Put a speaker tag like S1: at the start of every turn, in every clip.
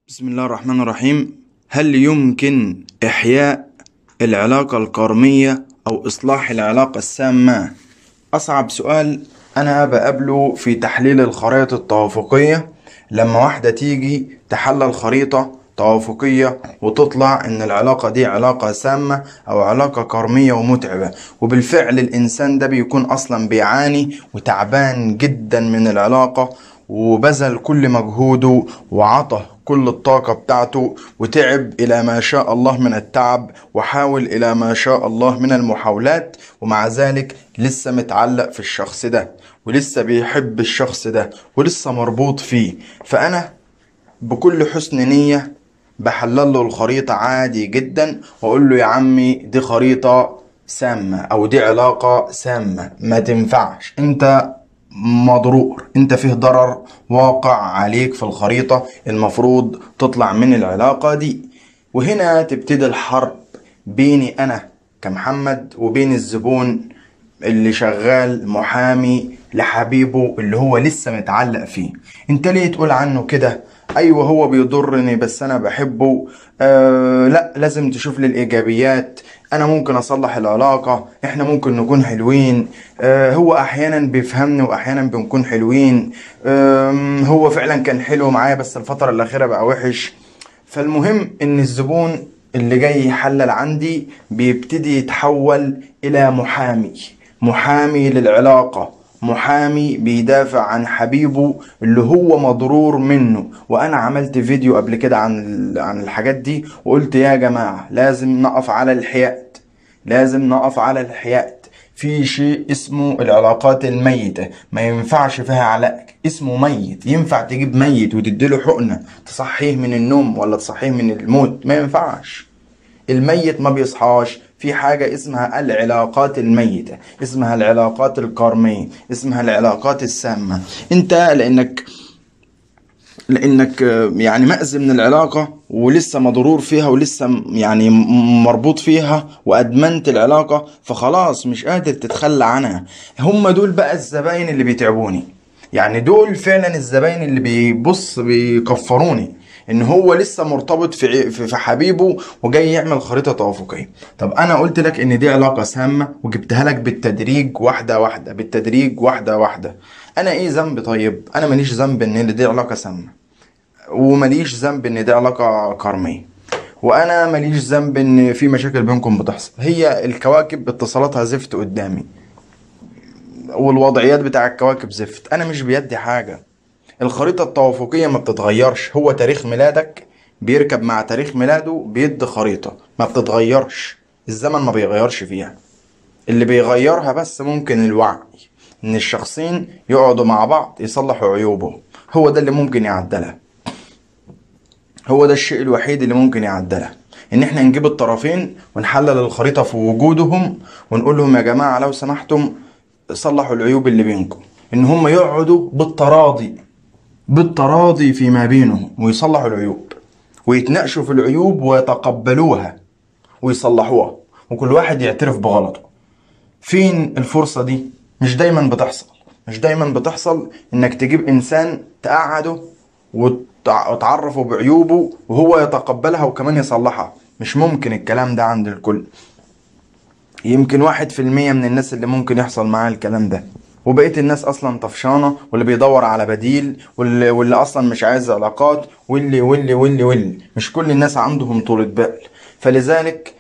S1: بسم الله الرحمن الرحيم هل يمكن إحياء العلاقة الكرمية أو إصلاح العلاقة السامة؟ أصعب سؤال أنا بقابله في تحليل الخرائط التوافقية لما واحدة تيجي تحلل خريطة توافقية وتطلع إن العلاقة دي علاقة سامة أو علاقة كرمية ومتعبة وبالفعل الإنسان ده بيكون أصلا بيعاني وتعبان جدا من العلاقة وبذل كل مجهوده وعطى كل الطاقة بتاعته وتعب إلى ما شاء الله من التعب وحاول إلى ما شاء الله من المحاولات ومع ذلك لسه متعلق في الشخص ده ولسه بيحب الشخص ده ولسه مربوط فيه فأنا بكل حسن نية بحلل له الخريطة عادي جدا وأقول له يا عمي دي خريطة سامة أو دي علاقة سامة ما تنفعش أنت مضرور انت فيه ضرر واقع عليك في الخريطة المفروض تطلع من العلاقة دي وهنا تبتدي الحرب بيني انا كمحمد وبين الزبون اللي شغال محامي لحبيبه اللي هو لسه متعلق فيه انت ليه تقول عنه كده ايوه هو بيضرني بس انا بحبه آه لا لازم تشوف لي الايجابيات انا ممكن اصلح العلاقة احنا ممكن نكون حلوين آه هو احيانا بيفهمني واحيانا بنكون حلوين آه هو فعلا كان حلو معايا بس الفترة الاخيرة بقى وحش فالمهم ان الزبون اللي جاي يحلل عندي بيبتدي يتحول الى محامي محامي للعلاقة محامي بيدافع عن حبيبه اللي هو مضرور منه وانا عملت فيديو قبل كده عن عن الحاجات دي وقلت يا جماعة لازم نقف على الحياد لازم نقف على الحياد في شيء اسمه العلاقات الميتة ما ينفعش فيها علاج اسمه ميت ينفع تجيب ميت وتديله حقنة تصحيه من النوم ولا تصحيه من الموت ما ينفعش الميت ما بيصحاش في حاجة اسمها العلاقات الميتة اسمها العلاقات الكارمية اسمها العلاقات السامة انت لانك لانك يعني مأذي من العلاقة ولسه مضرور فيها ولسه يعني مربوط فيها وادمنت العلاقة فخلاص مش قادر تتخلى عنها هم دول بقى الزباين اللي بيتعبوني يعني دول فعلا الزباين اللي بيبص بيكفروني ان هو لسه مرتبط في في حبيبه وجاي يعمل خريطه توافقيه طب انا قلت لك ان دي علاقه سامه وجبتها لك بالتدريج واحده واحده بالتدريج واحده واحده انا ايه ذنبي طيب انا ماليش ذنب ان دي علاقه سامه وماليش ذنب ان دي علاقه كرميه وانا ماليش ذنب ان في مشاكل بينكم بتحصل هي الكواكب اتصالاتها زفت قدامي والوضعيات بتاع الكواكب زفت انا مش بيدي حاجه الخريطة التوافقية ما بتتغيرش هو تاريخ ميلادك بيركب مع تاريخ ميلاده بيدي خريطة ما بتتغيرش الزمن ما بيغيرش فيها اللي بيغيرها بس ممكن الوعي ان الشخصين يقعدوا مع بعض يصلحوا عيوبهم هو ده اللي ممكن يعدلها هو ده الشيء الوحيد اللي ممكن يعدلها ان احنا نجيب الطرفين ونحلل الخريطة في وجودهم ونقول لهم يا جماعة لو سمحتم صلحوا العيوب اللي بينكم ان هم يقعدوا بالتراضي بالتراضي فيما بينهم ويصلحوا العيوب ويتناقشوا في العيوب ويتقبلوها ويصلحوها وكل واحد يعترف بغلطه فين الفرصة دي مش دايما بتحصل مش دايما بتحصل انك تجيب انسان تقعده وتعرفه بعيوبه وهو يتقبلها وكمان يصلحها مش ممكن الكلام ده عند الكل يمكن واحد في المية من الناس اللي ممكن يحصل معاه الكلام ده وبقيت الناس اصلا طفشانه واللي بيدور على بديل واللي, واللي اصلا مش عايز علاقات واللي واللي واللي واللي مش كل الناس عندهم طولة بال فلذلك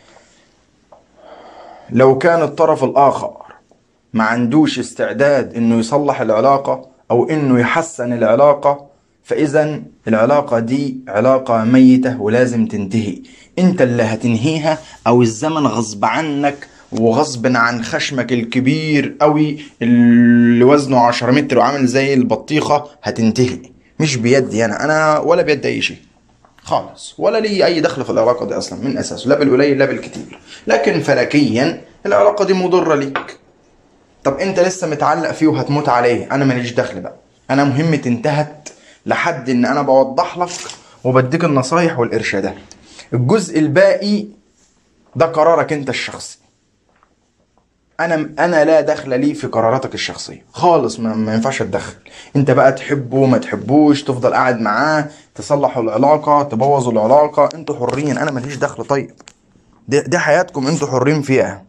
S1: لو كان الطرف الاخر ما عندوش استعداد انه يصلح العلاقه او انه يحسن العلاقه فاذا العلاقه دي علاقه ميته ولازم تنتهي انت اللي هتنهيها او الزمن غصب عنك وغصب عن خشمك الكبير قوي اللي وزنه 10 متر وعامل زي البطيخة هتنتهي مش بيدي انا انا ولا بيدي اي شيء خالص ولا لي اي دخل في العلاقة دي اصلا من اساسه لا بالقليل لا بالكتير لكن فلكيا العلاقة دي مضرة ليك طب انت لسه متعلق فيه وهتموت عليه انا ماليش دخل بقى انا مهمتي انتهت لحد ان انا بوضح لك وبديك النصايح والارشادات الجزء الباقي ده قرارك انت الشخصي انا انا لا دخل لي في قراراتك الشخصيه خالص ما, ما ينفعش اتدخل انت بقى تحبه ما تحبوش تفضل قاعد معاه تصلحوا العلاقه تبوظوا العلاقه انتوا حرين انا ماليش دخل طيب دي, دي حياتكم انتوا حرين فيها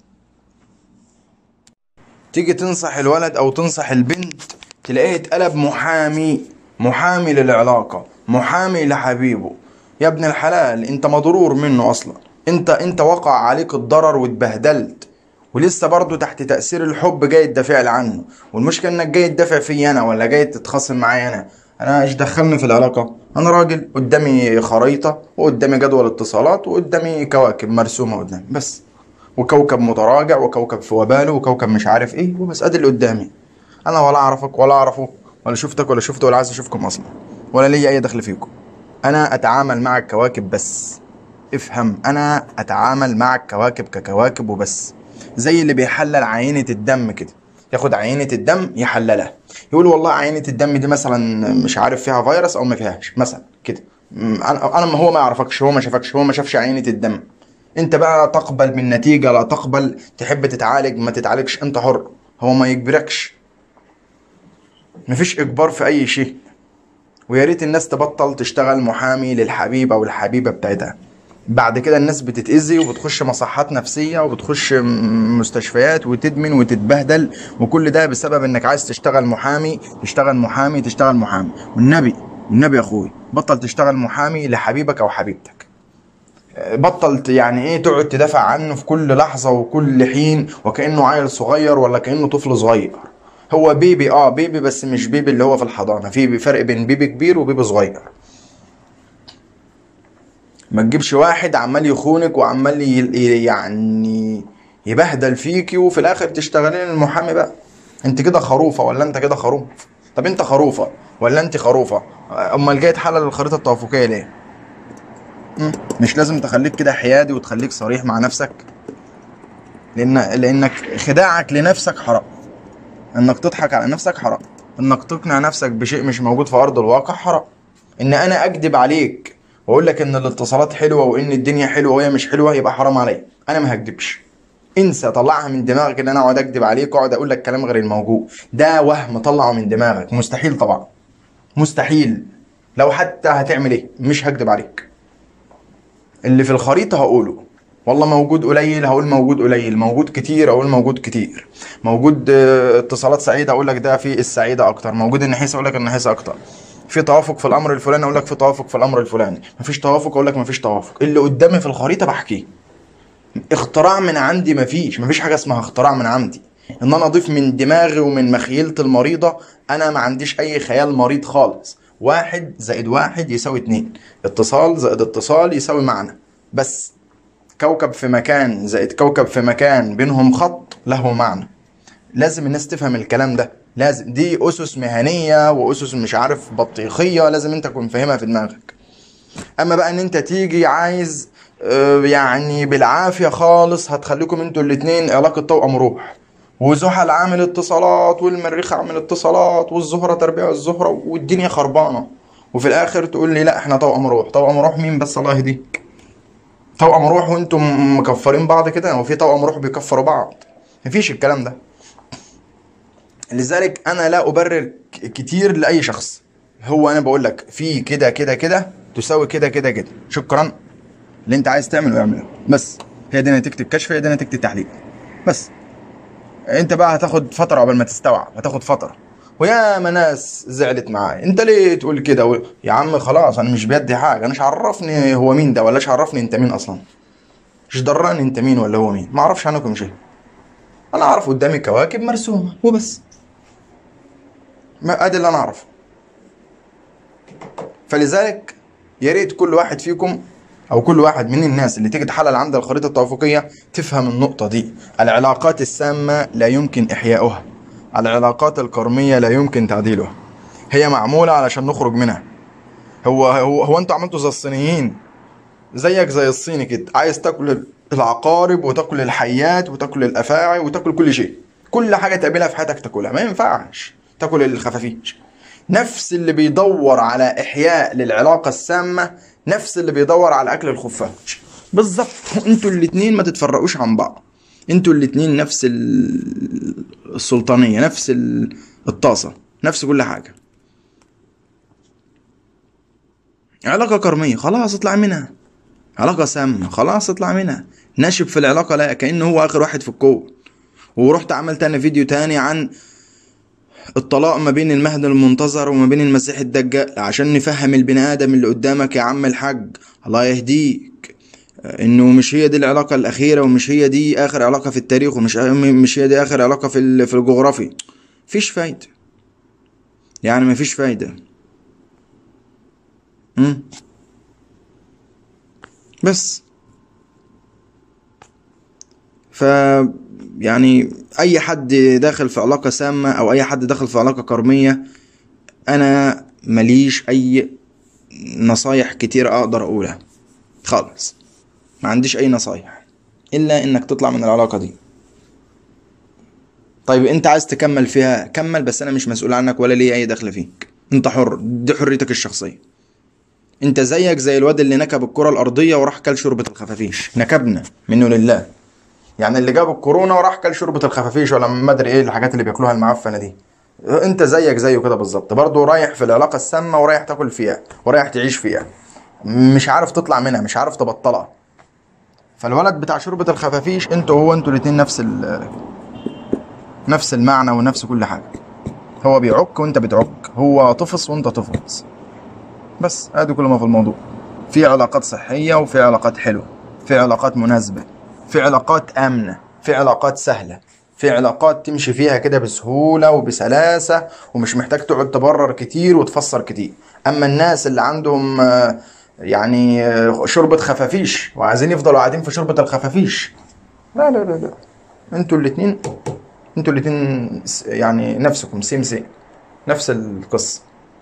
S1: تيجي تنصح الولد او تنصح البنت تلاقيه اتقلب محامي محامي للعلاقة محامي لحبيبه يا ابن الحلال انت مضرور منه اصلا انت انت وقع عليك الضرر واتبهدلت ولسه برضه تحت تأثير الحب جاي تدافع لي عنه والمشكلة انك جاي تدافع فيا انا ولا جاي تتخاصم معايا انا انا ايش دخلني في العلاقة انا راجل قدامي خريطة وقدامي جدول اتصالات وقدامي كواكب مرسومة قدامي بس وكوكب متراجع وكوكب في وباله وكوكب مش عارف ايه وبس ادي اللي قدامي انا ولا اعرفك ولا اعرفه ولا شفتك ولا شفته ولا عايز اشوفكم اصلا ولا ليا اي دخل فيكم انا اتعامل مع الكواكب بس افهم انا اتعامل مع الكواكب ككواكب وبس زي اللي بيحلل عينة الدم كده ياخد عينة الدم يحللها يقول والله عينة الدم دي مثلا مش عارف فيها فيروس او ما فيهاش مثلا كده انا انا هو ما يعرفكش هو ما شافكش هو ما شافش عينة الدم انت بقى تقبل بالنتيجة لا تقبل تحب تتعالج ما تتعالجش انت حر هو ما يجبركش مفيش اجبار في اي شيء ويا ريت الناس تبطل تشتغل محامي للحبيب او الحبيبه بتاعتها بعد كده الناس بتتأذي وبتخش مصحات نفسية وبتخش مستشفيات وتدمن وتتبهدل وكل ده بسبب انك عايز تشتغل محامي تشتغل محامي تشتغل محامي والنبي والنبي يا اخوي بطل تشتغل محامي لحبيبك او حبيبتك بطلت يعني ايه تقعد تدافع عنه في كل لحظة وكل حين وكأنه عيل صغير ولا كأنه طفل صغير هو بيبي اه بيبي بس مش بيبي اللي هو في الحضانه في فرق بين بيبي كبير وبيبي صغير ما تجيبش واحد عمال يخونك وعمال يعني يبهدل فيكي وفي الاخر تشتغلين المحامي بقى انت كده خروفه ولا انت كده خروف طب انت خروفه ولا انت خروفه امال جاي تحلل الخريطه التوافقيه ليه مش لازم تخليك كده حيادي وتخليك صريح مع نفسك لان لانك خداعك لنفسك حرام انك تضحك على نفسك حرام انك تقنع نفسك بشيء مش موجود في ارض الواقع حرام ان انا اكذب عليك واقول لك ان الاتصالات حلوه وان الدنيا حلوه وهي مش حلوه يبقى حرام عليا انا ما هكذبش انسى طلعها من دماغك ان انا اقعد اكذب عليك واقعد اقول لك كلام غير الموجود ده وهم طلعه من دماغك مستحيل طبعا مستحيل لو حتى هتعمل ايه مش هكذب عليك اللي في الخريطه هقوله والله موجود قليل هقول موجود قليل موجود كتير اقول موجود كتير موجود آه، اتصالات سعيده اقول لك ده في السعيده اكتر موجود النحيس اقول لك النحيس اكتر في توافق في الامر الفلاني اقول لك في توافق في الامر الفلاني مفيش توافق اقول لك مفيش توافق اللي قدامي في الخريطه بحكيه اختراع من عندي مفيش مفيش حاجه اسمها اختراع من عندي ان انا اضيف من دماغي ومن مخيلة المريضة انا ما عنديش اي خيال مريض خالص واحد زائد واحد يساوي اتنين اتصال زائد اتصال يساوي معنى بس كوكب في مكان زائد كوكب في مكان بينهم خط له معنى لازم الناس تفهم الكلام ده لازم دي اسس مهنيه واسس مش عارف بطيخيه لازم انت تكون فاهمها في دماغك اما بقى ان انت تيجي عايز آه، يعني بالعافيه خالص هتخليكم انتوا الاتنين علاقه توأم روح وزحل عامل اتصالات والمريخ عامل اتصالات والزهره تربيع الزهره والدنيا خربانه وفي الاخر تقول لي لا احنا توأم روح توأم روح مين بس الله يهديك توأم روح وانتم مكفرين بعض كده هو في توأم روح بيكفروا بعض مفيش الكلام ده لذلك انا لا ابرر كتير لاي شخص هو انا بقول لك في كده كده كده تساوي كده كده كده شكرا اللي انت عايز تعمله اعمله بس هي دي نتيجه الكشف هي دي نتيجه التحليل بس انت بقى هتاخد فتره قبل ما تستوعب هتاخد فتره ويا ما ناس زعلت معايا انت ليه تقول كده و... يا عم خلاص انا مش بيدي حاجه انا عرفني هو مين ده ولا عرفني انت مين اصلا مش دراني انت مين ولا هو مين ما اعرفش عنكم شيء انا اعرف قدامي كواكب مرسومه وبس ما ادي اللي انا اعرفه فلذلك يا ريت كل واحد فيكم او كل واحد من الناس اللي تيجي تحلل عند الخريطه التوافقيه تفهم النقطه دي العلاقات السامه لا يمكن احياؤها العلاقات القرمية لا يمكن تعديلها هي معمولة علشان نخرج منها هو هو هو انتوا عملتوا زي الصينيين زيك زي الصيني كده عايز تاكل العقارب وتاكل الحيات وتاكل الافاعي وتاكل كل شيء كل حاجة تقابلها في حياتك تاكلها ما ينفعش تاكل الخفافيش نفس اللي بيدور على احياء للعلاقة السامة نفس اللي بيدور على اكل الخفاش بالظبط انتوا الاتنين ما تتفرقوش عن بعض انتوا الاتنين نفس السلطانيه نفس الطاسه نفس كل حاجه علاقة كرمية خلاص اطلع منها علاقة سامة خلاص اطلع منها ناشب في العلاقة لا كأنه هو آخر واحد في الكون ورحت عملت أنا فيديو تاني عن الطلاق ما بين المهد المنتظر وما بين المسيح الدجال عشان نفهم البني آدم اللي قدامك يا عم الحاج الله يهديك انه مش هي دي العلاقة الأخيرة ومش هي دي آخر علاقة في التاريخ ومش مش هي دي آخر علاقة في ال- في الجغرافي مفيش فايدة يعني مفيش فايدة مم. بس ف يعني اي حد داخل في علاقة سامة او اي حد داخل في علاقة كرمية انا ماليش اي نصايح كتير اقدر اقولها خالص ما عنديش اي نصايح الا انك تطلع من العلاقة دي طيب انت عايز تكمل فيها كمل بس انا مش مسؤول عنك ولا ليا اي دخل فيك انت حر دي حريتك الشخصية انت زيك زي الواد اللي نكب الكرة الارضية وراح كل شوربة الخفافيش نكبنا منه لله يعني اللي جاب الكورونا وراح كل شوربة الخفافيش ولا ما ادري ايه الحاجات اللي بياكلوها المعفنة دي انت زيك زيه كده بالظبط برضه رايح في العلاقة السامة ورايح تاكل فيها ورايح تعيش فيها مش عارف تطلع منها مش عارف تبطلها فالولد بتاع شوربة الخفافيش انتوا هو انتوا الاتنين نفس ال نفس المعنى ونفس كل حاجة هو بيعك وانت بتعك هو طفص وانت طفص بس ادي كل ما في الموضوع في علاقات صحية وفي علاقات حلوة في علاقات مناسبة في علاقات آمنة في علاقات سهلة في علاقات تمشي فيها كده بسهولة وبسلاسة ومش محتاج تقعد تبرر كتير وتفسر كتير أما الناس اللي عندهم آه، يعني آه، شوربة خفافيش وعايزين يفضلوا قاعدين في شوربة الخفافيش لا لا لا لا انتوا الاتنين انتوا الاتنين س- يعني نفسكم سيم سيم نفس القصة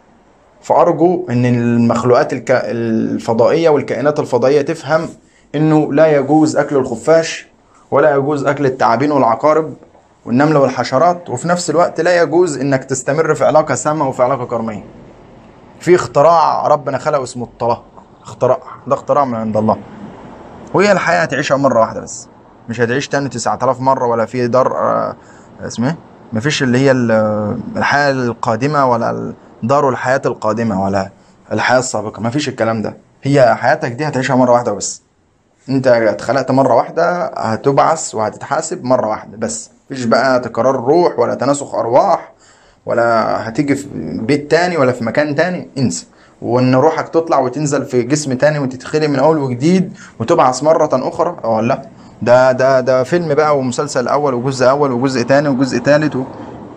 S1: فأرجو إن المخلوقات الك... الفضائية والكائنات الفضائية تفهم إنه لا يجوز أكل الخفاش ولا يجوز أكل التعابين والعقارب والنمل والحشرات وفي نفس الوقت لا يجوز إنك تستمر في علاقة سامة وفي علاقة كرمية. في اختراع ربنا خلقه اسمه الطلاق اختراع ده اختراع من عند الله. وهي الحياة هتعيشها مرة واحدة بس مش هتعيش تاني 9000 مرة ولا في دار آه، اسمه ايه؟ مفيش اللي هي ال- الحياة القادمة ولا ال- دار الحياة القادمة ولا الحياة السابقة مفيش الكلام ده هي حياتك دي هتعيشها مرة واحدة بس انت اتخلقت مرة واحدة هتبعث وهتتحاسب مرة واحدة بس مفيش بقى تكرار روح ولا تناسخ أرواح ولا هتيجي في بيت تاني ولا في مكان تاني انسى وان روحك تطلع وتنزل في جسم تاني وتتخلق من اول وجديد وتبعث مرة اخرى اه لا ده ده ده فيلم بقى ومسلسل اول وجزء اول وجزء تاني وجزء تالت و...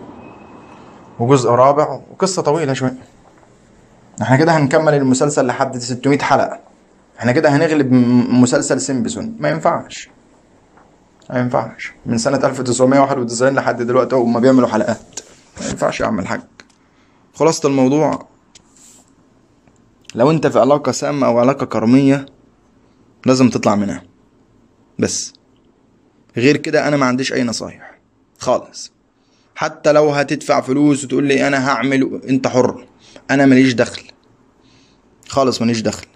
S1: وجزء رابع وقصة طويلة شوية احنا كده هنكمل المسلسل لحد 600 حلقة احنا كده هنغلب م- مسلسل سيمبسون ما ينفعش ما ينفعش من سنة 1991 لحد دلوقتي هم بيعملوا حلقات ما ينفعش يا عم الحاج خلاصة الموضوع لو انت في علاقة سامة او علاقة كرمية لازم تطلع منها بس غير كده انا ما عنديش اي نصايح خالص حتى لو هتدفع فلوس وتقول لي انا هعمل انت حر انا ماليش دخل خالص ماليش دخل